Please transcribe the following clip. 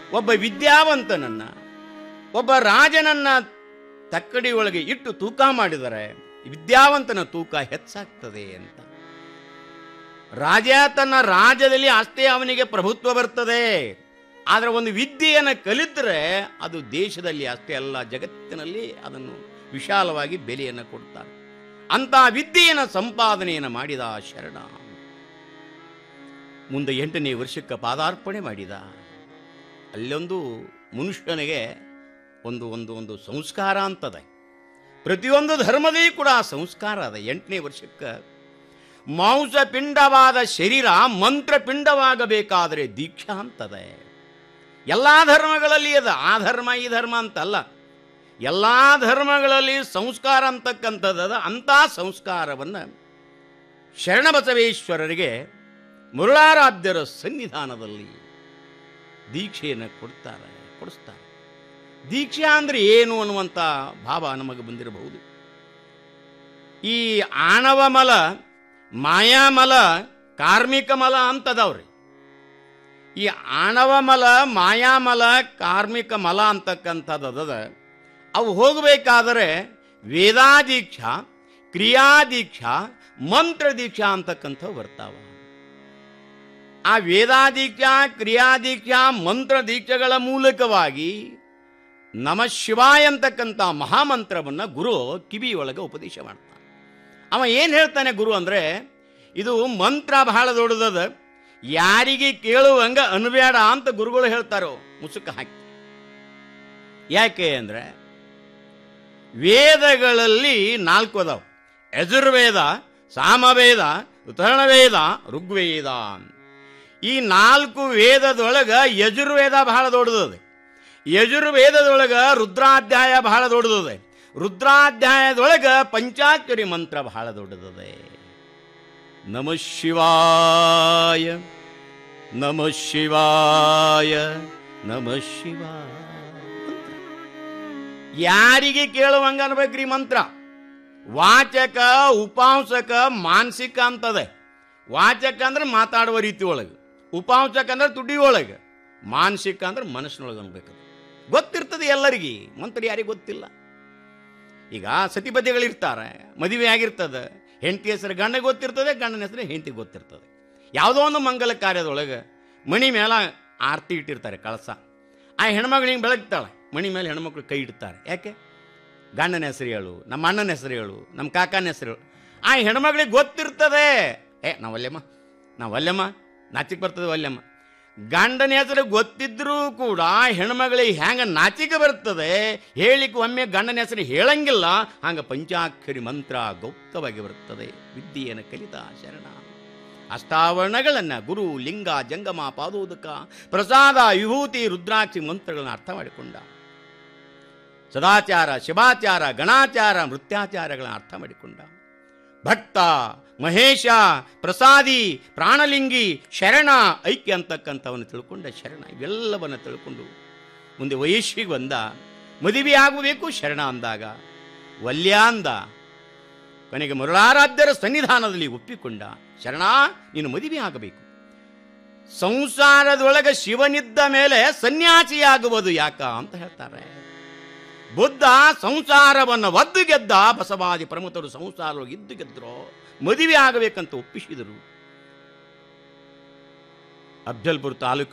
ಒಬ್ಬ ವಿದ್ಯಾವಂತನನ್ನ ಒಬ್ಬ ರಾಜನನ್ನ ತಕ್ಕಡಿಯೊಳಗೆ ಇಟ್ಟು ತೂಕ ಮಾಡಿದರೆ ವಿದ್ಯಾವಂತನ ತೂಕ ಹೆಚ್ಚಾಗ್ತದೆ ಅಂತ ರಾಜ ತನ್ನ ರಾಜ್ಯದಲ್ಲಿ ಅಷ್ಟೇ ಅವನಿಗೆ ಪ್ರಭುತ್ವ ಬರ್ತದೆ ಆದರೆ ಒಂದು ವಿದ್ಯೆಯನ್ನು ಕಲಿತರೆ ಅದು ದೇಶದಲ್ಲಿ ಅಷ್ಟೇ ಅಲ್ಲ ಜಗತ್ತಿನಲ್ಲಿ ಅದನ್ನು ವಿಶಾಲವಾಗಿ ಬೆಲೆಯನ್ನು ಕೊಡ್ತಾರೆ ಅಂತ ವಿದ್ಯೆಯನ್ನು ಸಂಪಾದನೆಯನ್ನು ಮಾಡಿದ ಶರಣ ಮುಂದೆ ಎಂಟನೇ ವರ್ಷಕ್ಕೆ ಪಾದಾರ್ಪಣೆ ಮಾಡಿದ ಅಲ್ಲೊಂದು ಮನುಷ್ಯನಿಗೆ ಒಂದು ಒಂದು ಒಂದು ಸಂಸ್ಕಾರ ಅಂತದೆ ಪ್ರತಿಯೊಂದು ಧರ್ಮದಲ್ಲಿ ಕೂಡ ಆ ಸಂಸ್ಕಾರ ಅದ ಎಂಟನೇ ವರ್ಷಕ್ಕೆ ಮಾಂಸ ಪಿಂಡವಾದ ಶರೀರ ಮಂತ್ರ ಪಿಂಡವಾಗಬೇಕಾದರೆ ದೀಕ್ಷಾ ಅಂತದೆ ಎಲ್ಲ ಧರ್ಮಗಳಲ್ಲಿ ಅದ ಆ ಧರ್ಮ ಈ ಧರ್ಮ ಅಂತಲ್ಲ ಎಲ್ಲ ಧರ್ಮಗಳಲ್ಲಿ ಸಂಸ್ಕಾರ ಅಂತಕ್ಕಂಥದ್ದು ಅಂಥ ಸಂಸ್ಕಾರವನ್ನು ಶರಣಬಸವೇಶ್ವರರಿಗೆ ಮುರುಳಾರಾಧ್ಯರ ಸನ್ನಿಧಾನದಲ್ಲಿ ದೀಕ್ಷೆಯನ್ನು ಕೊಡ್ತಾರೆ ಕೊಡಿಸ್ತಾರೆ ದೀಕ್ಷೆ ಅಂದರೆ ಏನು ಅನ್ನುವಂಥ ಭಾವ ನಮಗೆ ಬಂದಿರಬಹುದು ಈ ಆಣವ ಮಲ ಮಾಯಾಮಲ ಕಾರ್ಮಿಕ ಮಲ ಅಂತದವ್ರಿ ಈ ಆಣವ ಮಲ ಮಾಯಾಮಲ ಕಾರ್ಮಿಕ ಮಲ ಅಂತಕ್ಕಂಥದ್ದದ ಅವು ಹೋಗಬೇಕಾದರೆ ವೇದಾದೀಕ್ಷಾ ಕ್ರಿಯಾದೀಕ್ಷಾ ಮಂತ್ರ ದೀಕ್ಷಾ ಅಂತಕ್ಕಂಥವು ಬರ್ತಾವ ಆ ವೇದಾದೀಕ್ಷಾ ಕ್ರಿಯಾದೀಕ್ಷಾ ಮಂತ್ರ ದೀಕ್ಷೆಗಳ ಮೂಲಕವಾಗಿ ನಮ ಶಿವಾಯ ಅಂತಕ್ಕಂಥ ಮಹಾಮಂತ್ರವನ್ನು ಗುರು ಕಿವಿಯೊಳಗೆ ಉಪದೇಶ ಮಾಡ್ತಾನೆ ಅವ ಏನು ಹೇಳ್ತಾನೆ ಗುರು ಅಂದರೆ ಇದು ಮಂತ್ರ ಬಹಳ ದೊಡ್ಡದದ ಯಾರಿಗೆ ಕೇಳುವಂಗ ಅನ್ಬೇಡ ಅಂತ ಗುರುಗಳು ಹೇಳ್ತಾರೋ ಮುಸುಕ ಹಾಕಿ ಯಾಕೆ ಅಂದರೆ ವೇದಗಳಲ್ಲಿ ನಾಲ್ಕು ಅದಾವ ಯಜುರ್ವೇದ ಸಾಮವೇದ ಉತ್ತರಣವೇದ ಋಗ್ವೇದ ಈ ನಾಲ್ಕು ವೇದದೊಳಗ ಯಜುರ್ವೇದ ಬಹಳ ದೊಡ್ಡದದ ಯಜುರ್ವೇದದೊಳಗ ರುದ್ರಾಧ್ಯಾಯ ಬಹಳ ದೊಡ್ಡದದೆ ರುದ್ರಾಧ್ಯಾಯದೊಳಗ ಪಂಚಾಕ್ಷರಿ ಮಂತ್ರ ಬಹಳ ದೊಡ್ಡದದೆ ನಮ ಶಿವಾಯ ನಮ ಶಿವಾಯ ನಮ ಶಿವಾಯ ಯಾರಿಗೆ ಕೇಳುವಂಗ ಅನ್ಬೇಕ್ರಿ ಮಂತ್ರ ವಾಚಕ ಉಪಾಂಸಕ ಮಾನಸಿಕ ಅಂತದೆ ವಾಚಕ ಅಂದ್ರೆ ಮಾತಾಡುವ ರೀತಿ ಒಳಗೆ ಉಪಾಂಸಕ ಅಂದ್ರೆ ತುಡಿ ಒಳಗೆ ಮಾನಸಿಕ ಅಂದ್ರೆ ಮನಸ್ಸಿನೊಳಗೆ ಅನ್ಬೇಕು ಗೊತ್ತಿರ್ತದೆ ಎಲ್ಲರಿಗೆ ಮಂತ್ರ ಯಾರಿಗೆ ಗೊತ್ತಿಲ್ಲ ಈಗ ಸತಿಪತಿಗಳಿರ್ತಾರೆ ಮದುವೆ ಆಗಿರ್ತದೆ ಹೆಂಡತಿ ಹೆಸರು ಗಂಡ ಗೊತ್ತಿರ್ತದೆ ಗಂಡನ ಹೆಸರು ಹೆಂಡತಿ ಗೊತ್ತಿರ್ತದೆ ಯಾವುದೋ ಒಂದು ಮಂಗಲ ಕಾರ್ಯದೊಳಗೆ ಮಣಿ ಮೇಲೆ ಆರತಿ ಇಟ್ಟಿರ್ತಾರೆ ಕಳಸ ಆ ಹೆಣ್ಮಗಳು ಬೆಳಗ್ತಾಳೆ ಮಣಿ ಮೇಲೆ ಹೆಣ್ಮಕ್ಳು ಕೈ ಇಡ್ತಾರೆ ಯಾಕೆ ಗಂಡನ ಹೆಸರು ಹೇಳು ನಮ್ಮ ಅಣ್ಣನ ಹೆಸರು ಹೇಳು ನಮ್ಮ ಕಾಕನ ಹೆಸರು ಹೇಳು ಆ ಹೆಣ್ಮಗಳಿಗೆ ಗೊತ್ತಿರ್ತದೆ ಏ ನಾವು ಅಲ್ಲೆಮ್ಮ ನಾವು ಅಲ್ಲೆಮ್ಮ ನಾಚಿಕೆ ಬರ್ತದೆ ಅಲ್ಲೆಮ್ಮ ಗಂಡನ ಹೆಸರು ಗೊತ್ತಿದ್ರೂ ಕೂಡ ಹೆಣ್ಮಗಳಿಗೆ ಹ್ಯಾಂಗ ನಾಚಿಕೆ ಬರ್ತದೆ ಹೇಳಿಕ್ಕೆ ಒಮ್ಮೆ ಗಂಡನ ಹೆಸರು ಹೇಳಂಗಿಲ್ಲ ಹಂಗ ಪಂಚಾಕ್ಷರಿ ಮಂತ್ರ ಗೌಪ್ತವಾಗಿ ಬರ್ತದೆ ವಿದ್ಯೆಯನ್ನು ಕಲಿತ ಶರಣ ಅಷ್ಟಾವರಣಗಳನ್ನು ಗುರು ಲಿಂಗ ಜಂಗಮ ಪಾದೋದಕ ಪ್ರಸಾದ ವಿಭೂತಿ ರುದ್ರಾಕ್ಷಿ ಮಂತ್ರಗಳನ್ನು ಅರ್ಥ ಮಾಡಿಕೊಂಡ ಸದಾಚಾರ ಶಿವಾಚಾರ ಗಣಾಚಾರ ಮೃತ್ಯಾಚಾರಗಳನ್ನು ಅರ್ಥ ಮಾಡಿಕೊಂಡ ಭಕ್ತ ಮಹೇಶ ಪ್ರಸಾದಿ ಪ್ರಾಣಲಿಂಗಿ ಶರಣ ಐಕ್ಯ ಅಂತಕ್ಕಂಥವನ್ನು ತಿಳ್ಕೊಂಡ ಶರಣ ಇವೆಲ್ಲವನ್ನು ತಿಳ್ಕೊಂಡು ಮುಂದೆ ವಯಸ್ಸಿಗೆ ಬಂದ ಮದುವೆ ಆಗಬೇಕು ಶರಣ ಅಂದಾಗ ವಲ್ಯ ಅಂದ ಕೊನೆಗೆ ಮುರುಳಾರಾಧ್ಯರ ಸನ್ನಿಧಾನದಲ್ಲಿ ಒಪ್ಪಿಕೊಂಡ ಶರಣ ನೀನು ಮದುವೆ ಆಗಬೇಕು ಸಂಸಾರದೊಳಗೆ ಶಿವನಿದ್ದ ಮೇಲೆ ಸನ್ಯಾಸಿಯಾಗುವುದು ಯಾಕ ಅಂತ ಹೇಳ್ತಾರೆ ಬುದ್ಧ ಸಂಸಾರವನ್ನು ಒದ್ದು ಗೆದ್ದ ಬಸವಾದಿ ಪ್ರಮುಖರು ಸಂಸಾರ ಇದ್ದು ಗೆದ್ರು ಮದುವೆ ಆಗಬೇಕಂತ ಒಪ್ಪಿಸಿದರು ಅಫ್ಜಲ್ಪುರ ತಾಲೂಕು